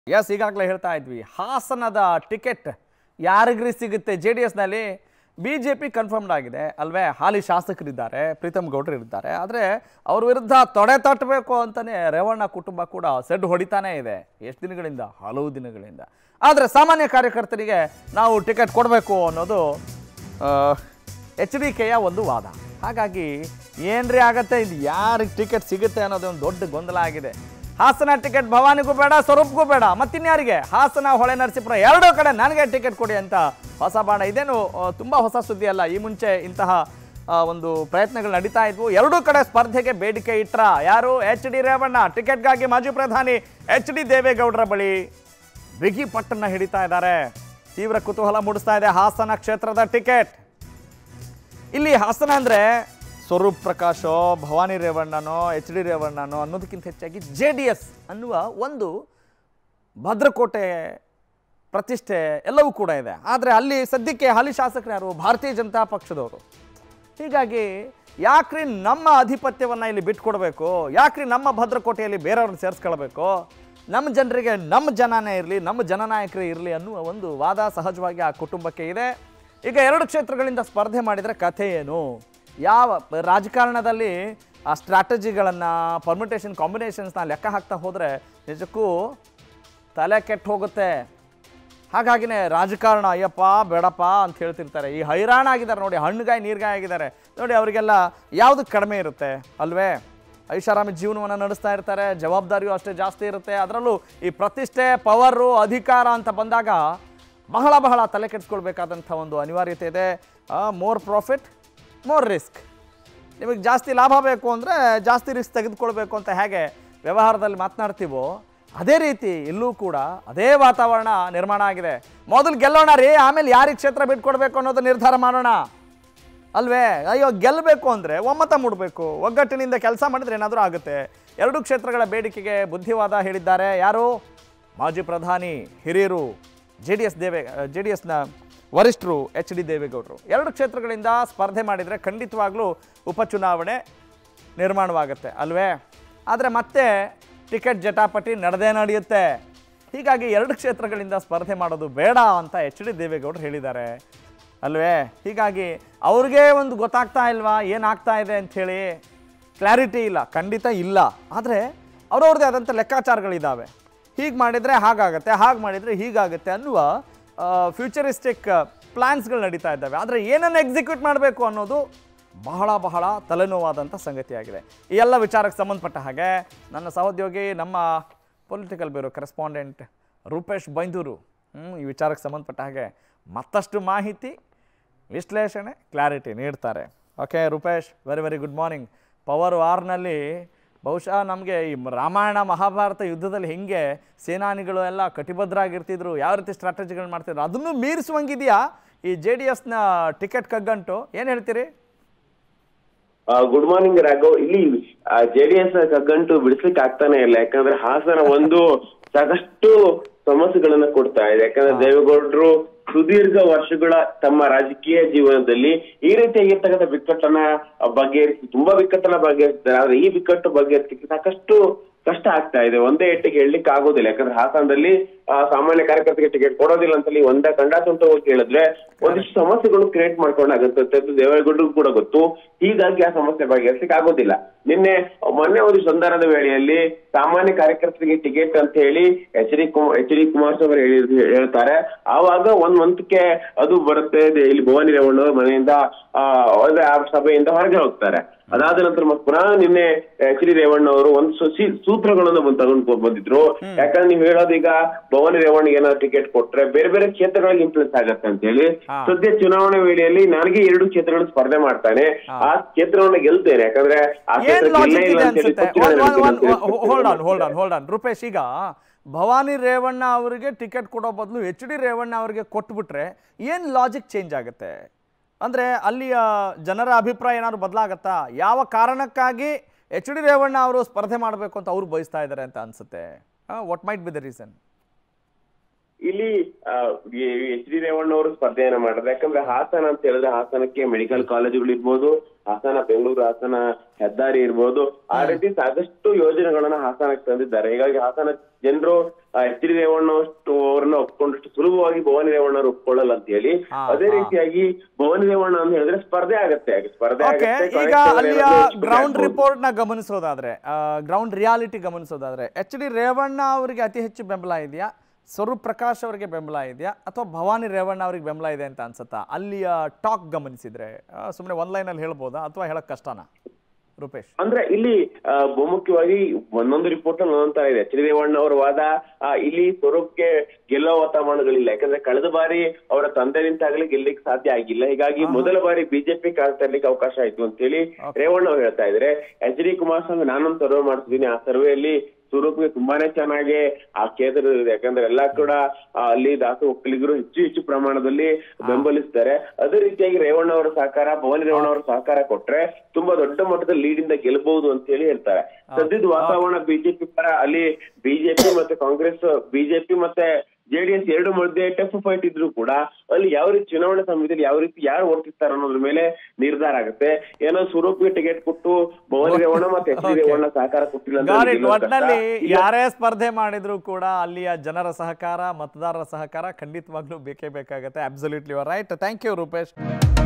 S ಈಗಾಗಲೇ ಹೇಳ್ತಾ ಇದ್ವಿ ಹಾಸನದ ಟಿಕೆಟ್ ಯಾರಿಗ್ರಿ ಸಿಗುತ್ತೆ ಜೆ ಡಿ ಎಸ್ನಲ್ಲಿ ಬಿ ಜೆ ಪಿ ಕನ್ಫರ್ಮ್ಡ್ ಆಗಿದೆ ಅಲ್ವೇ ಹಾಲಿ ಶಾಸಕರಿದ್ದಾರೆ ಪ್ರೀತಮ್ ಗೌಡ್ರು ಇದ್ದಾರೆ ಆದರೆ ಅವ್ರ ವಿರುದ್ಧ ತೊಡೆ ತಟ್ಟಬೇಕು ಅಂತಲೇ ರೇವಣ್ಣ ಕುಟುಂಬ ಕೂಡ ಸೆಡ್ ಹೊಡಿತಾನೇ ಇದೆ ಎಷ್ಟು ದಿನಗಳಿಂದ ಹಲವು ದಿನಗಳಿಂದ ಆದರೆ ಸಾಮಾನ್ಯ ಕಾರ್ಯಕರ್ತರಿಗೆ ನಾವು ಟಿಕೆಟ್ ಕೊಡಬೇಕು ಅನ್ನೋದು ಎಚ್ ಡಿ ಕೆಯ ಒಂದು ವಾದ ಹಾಗಾಗಿ ಏನ್ರಿ ಆಗತ್ತೆ ಇದು ಯಾರಿಗೆ ಟಿಕೆಟ್ ಸಿಗುತ್ತೆ ಅನ್ನೋದು ಒಂದು ದೊಡ್ಡ ಗೊಂದಲ ಆಗಿದೆ ಹಾಸನ ಟಿಕೆಟ್ ಭವಾನಿಗೂ ಬೇಡ ಸ್ವರೂಪ್ಗೂ ಬೇಡ ಮತ್ತಿನ್ಯಾರಿಗೆ ಹಾಸನ ಹೊಳೆ ನರಸೀಪುರ ಎರಡೂ ಕಡೆ ನನಗೆ ಟಿಕೆಟ್ ಕೊಡಿ ಅಂತ ಹೊಸ ಬಾಣ ಇದೇನು ಆ, ತುಂಬಾ ಹೊಸ ಸುದ್ದಿ ಅಲ್ಲ ಈ ಮುಂಚೆ ಇಂತಹ ಆ, ಒಂದು ಪ್ರಯತ್ನಗಳು ನಡೀತಾ ಇದ್ವು ಎರಡೂ ಕಡೆ ಸ್ಪರ್ಧೆಗೆ ಬೇಡಿಕೆ ಇಟ್ರ ಯಾರು ಎಚ್ ಡಿ ರೇವಣ್ಣ ಟಿಕೆಟ್ಗಾಗಿ ಮಾಜಿ ಪ್ರಧಾನಿ ಎಚ್ ಡಿ ದೇವೇಗೌಡರ ಬಳಿ ಬಿಗಿ ಪಟ್ಟನ್ನ ಹಿಡಿತಾ ಇದ್ದಾರೆ ತೀವ್ರ ಕುತೂಹಲ ಮೂಡಿಸ್ತಾ ಇದೆ ಹಾಸನ ಕ್ಷೇತ್ರದ ಟಿಕೆಟ್ ಇಲ್ಲಿ ಹಾಸನ ಅಂದರೆ ಸ್ವರೂಪ್ ಪ್ರಕಾಶೋ ಭವಾನಿ ರೇವಣ್ಣನೋ ಎಚ್ ಡಿ ರೇವಣ್ಣನೋ ಅನ್ನೋದಕ್ಕಿಂತ ಹೆಚ್ಚಾಗಿ ಜೆ ಡಿ ಎಸ್ ಅನ್ನುವ ಒಂದು ಭದ್ರಕೋಟೆ ಪ್ರತಿಷ್ಠೆ ಎಲ್ಲವೂ ಕೂಡ ಇದೆ ಆದರೆ ಅಲ್ಲಿ ಸದ್ಯಕ್ಕೆ ಹಾಲಿ ಶಾಸಕರು ಯಾರು ಭಾರತೀಯ ಜನತಾ ಪಕ್ಷದವರು ಹೀಗಾಗಿ ಯಾಕ್ರಿ ನಮ್ಮ ಆಧಿಪತ್ಯವನ್ನು ಇಲ್ಲಿ ಬಿಟ್ಕೊಡ್ಬೇಕು ಯಾಕ್ರಿ ನಮ್ಮ ಭದ್ರಕೋಟೆಯಲ್ಲಿ ಬೇರೆಯವ್ರನ್ನ ಸೇರಿಸ್ಕೊಳ್ಬೇಕು ನಮ್ಮ ಜನರಿಗೆ ನಮ್ಮ ಜನನೇ ಇರಲಿ ನಮ್ಮ ಜನನಾಯಕರೇ ಇರಲಿ ಅನ್ನುವ ಒಂದು ವಾದ ಸಹಜವಾಗಿ ಆ ಕುಟುಂಬಕ್ಕೆ ಇದೆ ಈಗ ಎರಡು ಕ್ಷೇತ್ರಗಳಿಂದ ಸ್ಪರ್ಧೆ ಮಾಡಿದರೆ ಕಥೆ ಏನು ಯಾವ ರಾಜಕಾರಣದಲ್ಲಿ ಆ ಸ್ಟ್ರಾಟಜಿಗಳನ್ನು ಪರ್ಮಿಟೇಷನ್ ಕಾಂಬಿನೇಷನ್ಸ್ನ ಲೆಕ್ಕ ಹಾಕ್ತಾ ಹೋದರೆ ನಿಜಕ್ಕೂ ತಲೆ ಕೆಟ್ಟು ಹೋಗುತ್ತೆ ಹಾಗಾಗಿನೇ ರಾಜಕಾರಣ ಅಯ್ಯಪ್ಪ ಬೇಡಪ್ಪ ಅಂತ ಹೇಳ್ತಿರ್ತಾರೆ ಈ ಹೈರಾಣ ಆಗಿದ್ದಾರೆ ನೋಡಿ ಹಣ್ಣುಗಾಯಿ ನೀರ್ಗಾಯಿ ಆಗಿದ್ದಾರೆ ನೋಡಿ ಅವರಿಗೆಲ್ಲ ಯಾವುದು ಕಡಿಮೆ ಇರುತ್ತೆ ಅಲ್ವೇ ಐಷಾರಾಮಿ ಜೀವನವನ್ನು ನಡೆಸ್ತಾ ಇರ್ತಾರೆ ಜವಾಬ್ದಾರಿಯೂ ಅಷ್ಟೇ ಜಾಸ್ತಿ ಇರುತ್ತೆ ಅದರಲ್ಲೂ ಈ ಪ್ರತಿಷ್ಠೆ ಪವರು ಅಧಿಕಾರ ಅಂತ ಬಂದಾಗ ಬಹಳ ಬಹಳ ತಲೆ ಕೆಡಿಸ್ಕೊಳ್ಬೇಕಾದಂಥ ಒಂದು ಅನಿವಾರ್ಯತೆ ಇದೆ ಮೋರ್ ಪ್ರಾಫಿಟ್ ಮೋರ್ ರಿಸ್ಕ್ ನಿಮಗೆ ಜಾಸ್ತಿ ಲಾಭ ಬೇಕು ಅಂದರೆ ಜಾಸ್ತಿ ರಿಸ್ಕ್ ತೆಗೆದುಕೊಳ್ಬೇಕು ಅಂತ ಹೇಗೆ ವ್ಯವಹಾರದಲ್ಲಿ ಮಾತನಾಡ್ತೀವೋ ಅದೇ ರೀತಿ ಇಲ್ಲೂ ಕೂಡ ಅದೇ ವಾತಾವರಣ ನಿರ್ಮಾಣ ಆಗಿದೆ ಮೊದಲು ಗೆಲ್ಲೋಣ ರೀ ಆಮೇಲೆ ಯಾರಿಗೆ ಕ್ಷೇತ್ರ ಬಿಟ್ಕೊಡ್ಬೇಕು ಅನ್ನೋದು ನಿರ್ಧಾರ ಮಾಡೋಣ ಅಲ್ವೇ ಅಯ್ಯೋ ಗೆಲ್ಲಬೇಕು ಅಂದರೆ ಒಮ್ಮತ ಮೂಡಬೇಕು ಒಗ್ಗಟ್ಟಿನಿಂದ ಕೆಲಸ ಮಾಡಿದ್ರೆ ಏನಾದರೂ ಆಗುತ್ತೆ ಎರಡು ಕ್ಷೇತ್ರಗಳ ಬೇಡಿಕೆಗೆ ಬುದ್ಧಿವಾದ ಹೇಳಿದ್ದಾರೆ ಯಾರು ಮಾಜಿ ಪ್ರಧಾನಿ ಹಿರಿಯರು J D S Deve J D ಎಸ್ನ ವರಿಷ್ಠರು ಎಚ್ ಡಿ ದೇವೇಗೌಡರು ಎರಡು ಕ್ಷೇತ್ರಗಳಿಂದ ಸ್ಪರ್ಧೆ ಮಾಡಿದರೆ ಖಂಡಿತವಾಗ್ಲೂ ಉಪಚುನಾವಣೆ ನಿರ್ಮಾಣವಾಗುತ್ತೆ ಅಲ್ವೇ ಆದರೆ ಮತ್ತೆ ಟಿಕೆಟ್ ಜಟಾಪಟಿ ನಡೆದೇ ನಡೆಯುತ್ತೆ ಹೀಗಾಗಿ ಎರಡು ಕ್ಷೇತ್ರಗಳಿಂದ ಸ್ಪರ್ಧೆ ಮಾಡೋದು ಬೇಡ ಅಂತ ಎಚ್ ಡಿ ದೇವೇಗೌಡರು ಹೇಳಿದ್ದಾರೆ ಅಲ್ವೇ ಹೀಗಾಗಿ ಅವ್ರಿಗೆ ಒಂದು ಗೊತ್ತಾಗ್ತಾ ಇಲ್ವಾ ಏನಾಗ್ತಾ ಇದೆ ಅಂಥೇಳಿ ಕ್ಲಾರಿಟಿ ಇಲ್ಲ ಖಂಡಿತ ಇಲ್ಲ ಆದರೆ ಅವ್ರವ್ರದ್ದೇ ಆದಂಥ ಲೆಕ್ಕಾಚಾರಗಳಿದ್ದಾವೆ ಹೀಗೆ ಮಾಡಿದರೆ ಹಾಗಾಗತ್ತೆ ಹಾಗೆ ಮಾಡಿದರೆ ಹೀಗಾಗುತ್ತೆ ಅನ್ನುವ ಫ್ಯೂಚರಿಸ್ಟಿಕ್ ಪ್ಲ್ಯಾನ್ಸ್ಗಳು ನಡೀತಾ ಇದ್ದಾವೆ ಆದರೆ ಏನನ್ನು ಎಕ್ಸಿಕ್ಯೂಟ್ ಮಾಡಬೇಕು ಅನ್ನೋದು ಬಹಳ ಬಹಳ ತಲೆನೋವಾದಂಥ ಸಂಗತಿಯಾಗಿದೆ ಈ ಎಲ್ಲ ವಿಚಾರಕ್ಕೆ ಸಂಬಂಧಪಟ್ಟ ಹಾಗೆ ನನ್ನ ಸಹೋದ್ಯೋಗಿ ನಮ್ಮ political bureau correspondent Rupesh Byndoor hmm, ಈ ವಿಚಾರಕ್ಕೆ ಸಂಬಂಧಪಟ್ಟ ಹಾಗೆ ಮತ್ತಷ್ಟು ಮಾಹಿತಿ ವಿಶ್ಲೇಷಣೆ ಕ್ಲಾರಿಟಿ ನೀಡ್ತಾರೆ okay Rupesh very very good morning power ವಾರ್ನಲ್ಲಿ ಬಹುಶಃ ನಮಗೆ ಈ ರಾಮಾಯಣ ಮಹಾಭಾರತ ಯುದ್ಧದಲ್ಲಿ ಹೆಂಗೆ ಸೇನಾನಿಗಳು ಎಲ್ಲ ಕಟಿಬದ್ಧರಾಗಿರ್ತಿದ್ರು ಯಾವ ರೀತಿ ಸ್ಟ್ರಾಟಜಿಗಳು ಮಾಡ್ತಿದ್ರು ಅದನ್ನು ಮೀರಿಸುವಂಗಿದೆಯಾ ಈ ಜೆ ಡಿ ಎಸ್ನ ಟಿಕೆಟ್ ಕಗ್ಗಂಟು ಏನು ಹೇಳ್ತೀರಿ ಗುಡ್ ಮಾರ್ನಿಂಗ್ ರಾಘವ್ ಇಲ್ಲಿ ಜೆಡಿಎಸ್ ಕಗ್ಗಂಟು ಬಿಡಿಸ್ಲಿಕ್ಕೆ ಆಗ್ತಾನೆ ಇಲ್ಲ ಯಾಕಂದ್ರೆ ಹಾಸನ ಒಂದು ಸಾಕಷ್ಟು ಸಮಸ್ಯೆಗಳನ್ನ ಕೊಡ್ತಾ ಇದೆ ಯಾಕಂದ್ರೆ ದೇವೇಗೌಡರು ಸುದೀರ್ಘ ವರ್ಷಗಳ ತಮ್ಮ ರಾಜಕೀಯ ಜೀವನದಲ್ಲಿ ಈ ರೀತಿಯಾಗಿರ್ತಕ್ಕಂಥ ಬಿಕ್ಕಟ್ಟನ್ನ ಬಗೆಹರಿಸಿ ತುಂಬಾ ಬಿಕ್ಕಟ್ಟನ್ನ ಬಗೆಹರಿಸಿದ್ದಾರೆ ಆದ್ರೆ ಈ ಬಿಕ್ಕಟ್ಟು ಬಗೆಹರಿಸಲಿಕ್ಕೆ ಸಾಕಷ್ಟು ಕಷ್ಟ ಆಗ್ತಾ ಇದೆ ಒಂದೇ ಎಟ್ಟಿಗೆ ಹೇಳಲಿಕ್ಕೆ ಆಗೋದಿಲ್ಲ ಯಾಕಂದ್ರೆ ಹಾಸನದಲ್ಲಿ ಆ, ಸಾಮಾನ್ಯ ಕಾರ್ಯಕರ್ತರಿಗೆ ಟಿಕೆಟ್ ಕೊಡೋದಿಲ್ಲ ಅಂತ ಹೇಳಿ ಒಂದೇ ಕಂಡಾತಂತ ಹೋಗಿ ಕೇಳಿದ್ರೆ ಒಂದಿಷ್ಟು ಸಮಸ್ಯೆಗಳು ಕ್ರಿಯೇಟ್ ಮಾಡ್ಕೊಂಡಾಗುತ್ತೆ ಅಂತ ದೇವೇಗೌಡರಿಗೂ ಕೂಡ ಗೊತ್ತು ಹೀಗಾಗಿ ಆ ಸಮಸ್ಯೆ ಬಗೆಹರಿಸಲಿಕ್ಕೆ ಆಗೋದಿಲ್ಲ ನಿನ್ನೆ ಮೊನ್ನೆ ಒಂದು ಸಂಧಾನದ ವೇಳೆಯಲ್ಲಿ ಸಾಮಾನ್ಯ ಕಾರ್ಯಕರ್ತರಿಗೆ ಟಿಕೆಟ್ ಅಂತ ಹೇಳಿ H D Kumar H D Kumaraswamy ಅವರು ಹೇಳಿ ಹೇಳ್ತಾರೆ ಆವಾಗ ಒಂದ್ ಮಂತ್ಗೆ ಅದು ಬರುತ್ತೆ ದೆ- ಇಲ್ಲಿ ಭವಾನಿ ರೇವಣ್ಣ ಅವ್ರ ಮನೆಯಿಂದ ಆ ಅಂದ್ರೆ ಆ ಸಭೆಯಿಂದ ಹೊರಗೆ ಹೋಗ್ತಾರೆ ಅದಾದ ನಂತರ ಮತ್ತೆ ಪುನಃ ನಿನ್ನೆ ಎಚ್ ಡಿ ರೇವಣ್ಣ ಅವರು ಒಂದು ಸುಸಿ ಸೂತ್ರಗಳನ್ನು ಬಂದ್ ತಗೊಂಡು ಬಂದಿದ್ರು ಯಾಕಂದ್ರೆ ನೀವು ಹೇಳೋದು ಈಗ ಭವಾನಿ ರೇವಣ್ಣ ಏನಾದ್ರು ಟಿಕೆಟ್ ಕೊಟ್ರೆ ಬೇರೆ ಬೇರೆ ಕ್ಷೇತ್ರಗಳಲ್ಲಿ ಇನ್ಫ್ಲೂಯೆನ್ಸ್ ಆಗತ್ತೆ ಅಂತ ಹೇಳಿ ಹಾ. ಸದ್ಯ ಚುನಾವಣೆ ವೇಳೆಯಲ್ಲಿ ನನಗೆ ಎರಡು ಕ್ಷೇತ್ರಗಳು ಸ್ಪರ್ಧೆ ಮಾಡ್ತಾನೆ ಆ ಕ್ಷೇತ್ರವನ್ನ ಗೆಲ್ತೇನೆ ಯಾಕಂದ್ರೆ ಆ ಏನ್ ಕ್ಷೇತ್ರ ಲಾಜಿಕ್ ಗೆಲ್ಲೇ ಇಲ್ಲ ಇದೆ ಅಂತ ಹೇಳಿ ಅನ್ಸುತ್ತೆ ಪಕ್ಷದ ನೆನಪಿಗೆ ಅಂತ ಹೇಳಿ hold on hold on hold on Rupesh ಈಗ ಭವಾನಿ ರೇವಣ್ಣ ಅವರಿಗೆ ಟಿಕೆಟ್ ಕೊಡೋ ಬದಲು ಎಚ್ ಡಿ ರೇವಣ್ಣ ಅವರಿಗೆ ಕೊಟ್ಬಿಟ್ರೆ ಏನು ಲಾಜಿಕ್ ಚೇಂಜ್ ಆಗುತ್ತೆ ಅಂದರೆ ಅಲ್ಲಿಯ ಜನರ ಅಭಿಪ್ರಾಯ ಏನಾದ್ರು ಬದಲಾಗತ್ತಾ ಯಾವ ಕಾರಣಕ್ಕಾಗಿ ಎಚ್ ಡಿ ರೇವಣ್ಣ ಅವರು ಸ್ಪರ್ಧೆ ಮಾಡಬೇಕು ಅಂತ ಅವ್ರು ಬಯಸ್ತಾ ಇದ್ದಾರೆ ಅಂತ ಅನ್ಸುತ್ತೆ what might be the reason ಇಲ್ಲಿ ಎಚ್ ಡಿ ರೇವಣ್ಣ ಅವರು ಸ್ಪರ್ಧೆಯನ್ನ ಮಾಡಿದ್ರೆ ಯಾಕಂದ್ರೆ ಹಾಸನ ಅಂತ ಹೇಳಿದ್ರೆ ಹಾಸನಕ್ಕೆ ಮೆಡಿಕಲ್ ಕಾಲೇಜುಗಳು ಇರ್ಬೋದು ಹಾಸನ ಬೆಂಗಳೂರು ಹಾಸನ ಹೆದ್ದಾರಿ ಇರ್ಬೋದು ಆ ರೀತಿ ಸಾಕಷ್ಟು ಯೋಜನೆಗಳನ್ನ ಹಾಸನಕ್ಕೆ ತಂದಿದ್ದಾರೆ ಹೀಗಾಗಿ ಹಾಸನ ಜನರು ಎಚ್ ಡಿ ರೇವಣ್ಣ ಅಷ್ಟು ಅವ್ರನ್ನ ಒಪ್ಕೊಂಡಷ್ಟು ಸುಲಭವಾಗಿ ಭವಾನಿ ರೇವಣ್ಣ ಅವರು ಒಪ್ಕೊಳ್ಳಲ್ಲ ಅಂತ ಹೇಳಿ ಹಾ, ಅದೇ ಹಾ. ರೀತಿಯಾಗಿ ಭವಾನಿ ರೇವಣ್ಣ ಅಂತ ಹೇಳಿದ್ರೆ ಸ್ಪರ್ಧೆ ಆಗತ್ತೆ ಸ್ಪರ್ಧೆ ಓಕೆ ಆಗತ್ತೆ ಈಗ connect ಅಲ್ಲಿಯ ಏನಾದ್ರು ಹೆಚ್ಚು ಗ್ರೌಂಡ್ ಆಗ್ಬೋದು. ರಿಪೋರ್ಟ್ ನ ಗಮನಿಸೋದಾದ್ರೆ ಗ್ರೌಂಡ್ ರಿಯಾಲಿಟಿ ಗಮನಿಸೋದಾದ್ರೆ ಎಚ್ ಡಿ ರೇವಣ್ಣ ಅವರಿಗೆ ಅತಿ ಹೆಚ್ಚು ಬೆಂಬಲ ಇದೆಯಾ ಸ್ವರೂಪ್ ಪ್ರಕಾಶ್ ಅವರಿಗೆ ಬೆಂಬಲ ಇದೆಯಾ ಅಥವಾ ಭವಾನಿ ರೇವಣ್ಣ ಅವ್ರಿಗೆ ಬೆಂಬಲ ಇದೆ ಅಂತ ಅನ್ಸುತ್ತಾ ಅಲ್ಲಿಯ ಟಾಕ್ ಗಮನಿಸಿದ್ರೆ ಸುಮ್ಮನೆ ಒನ್ ಲೈನಲ್ಲಿ ಹೇಳ್ಬೋದಾ ಅಥವಾ ಹೇಳಕ್ ಕಷ್ಟನಾ ರೂಪೇಶ್ ಅಂದ್ರೆ ಇಲ್ಲಿ ಆ, ಬಹುಮುಖ್ಯವಾಗಿ ಒಂದೊಂದು ರಿಪೋರ್ಟ್ ಅಲ್ಲಿ ಒಂದೊಂದ್ ತರ ಇದೆ ಎಚ್ ಡಿ ರೇವಣ್ಣ ಅವರ ವಾದ ಆ, ಇಲ್ಲಿ ಸ್ವರೂಪ್ಗೆ ಗೆಲ್ಲೋ ವಾತಾವರಣಗಳಿಲ್ಲ ಯಾಕಂದ್ರೆ ಕಳೆದ ಬಾರಿ ಅವರ ತಂದೆ ನಿಂತಾಗ್ಲಿ ಗೆಲ್ಲಿಕ್ ಸಾಧ್ಯ ಆಗಿಲ್ಲ ಹೀಗಾಗಿ ಮೊದಲ ಬಾರಿ ಬಿಜೆಪಿ ಕಾಲ್ ತರ್ಲಿಕ್ಕೆ ಅವಕಾಶ ಆಯ್ತು ಅಂತ ಹೇಳಿ ರೇವಣ್ಣ ಅವ್ರು ಹೇಳ್ತಾ ಇದ್ರೆ ಎಚ್ ಡಿ ಕುಮಾರಸ್ವಾಮಿ ನಾನೊಂದು ಸರ್ವೆ ಮಾಡ್ತಿದ್ದೀನಿ ಆ ಸರ್ವೆಯಲ್ಲಿ ಸ್ವರೂಪ್ಗೆ ತುಂಬಾನೇ ಚೆನ್ನಾಗಿ ಆ ಕ್ಷೇತ್ರ ಇದೆ ಯಾಕಂದ್ರೆ ಎಲ್ಲಾ ಕೂಡ ಆ, ಅಲ್ಲಿ ದಾಸು ಒಕ್ಕಲಿಗರು ಹೆಚ್ಚು ಹೆಚ್ಚು ಪ್ರಮಾಣದಲ್ಲಿ ಬೆಂಬಲಿಸ್ತಾರೆ ಅದೇ ರೀತಿಯಾಗಿ ರೇವಣ್ಣ ಅವರ ಸಹಕಾರ ಭವಾನಿ ರೇವಣ್ಣ ಅವರ ಸಹಕಾರ ಕೊಟ್ರೆ ತುಂಬಾ ದೊಡ್ಡ ಮಟ್ಟದ ಲೀಡ್ ಇಂದ ಗೆಲ್ಲಬಹುದು ಅಂತ ಹೇಳಿ ಹೇಳ್ತಾರೆ ಸದ್ಯದ ವಾತಾವರಣ ಬಿಜೆಪಿ ಪರ ಅಲ್ಲಿ ಬಿಜೆಪಿ ಮತ್ತೆ ಕಾಂಗ್ರೆಸ್ ಬಿಜೆಪಿ ಮತ್ತೆ ಜೆಡಿಎಸ್ ಎರಡು ಮಧ್ಯೆ ಟಫ್ ಫೈಟ್ ಇದ್ರು ಕೂಡ ಅಲ್ಲಿ ಯಾವ ರೀತಿ ಚುನಾವಣೆ ಸಮಯದಲ್ಲಿ ಯಾವ ರೀತಿ ಯಾರು ಓಡ್ತಿರ್ತಾರೆ ಅನ್ನೋದ್ರ ಮೇಲೆ ನಿರ್ಧಾರ ಆಗುತ್ತೆ ಏನೋ ಸ್ವರೂಪ್ಗೆ ಟಿಕೆಟ್ ಕೊಟ್ಟು ಭವಾನಿ ರೇವಣ್ಣ ಮತ್ತೆ ಎಚ್ ಡಿ Okay. ರೇವಣ್ಣ ಸಹಕಾರ ಕೊಟ್ಟಿಲ್ಲ ಅಂತ ಗಾಡಿ ಗೆಲ್ಲೋದು ಕಷ್ಟ. ಒಟ್ನಲ್ಲಿ ಈಗ ಯಾರೇ ಸ್ಪರ್ಧೆ ಮಾಡಿದ್ರು ಕೂಡ ಅಲ್ಲಿಯ ಜನರ ಸಹಕಾರ ಮತದಾರರ ಸಹಕಾರ ಖಂಡಿತವಾಗ್ಲೂ ಬೇಕೇ ಬೇಕಾಗುತ್ತೆ absolutely right thank you Rupesh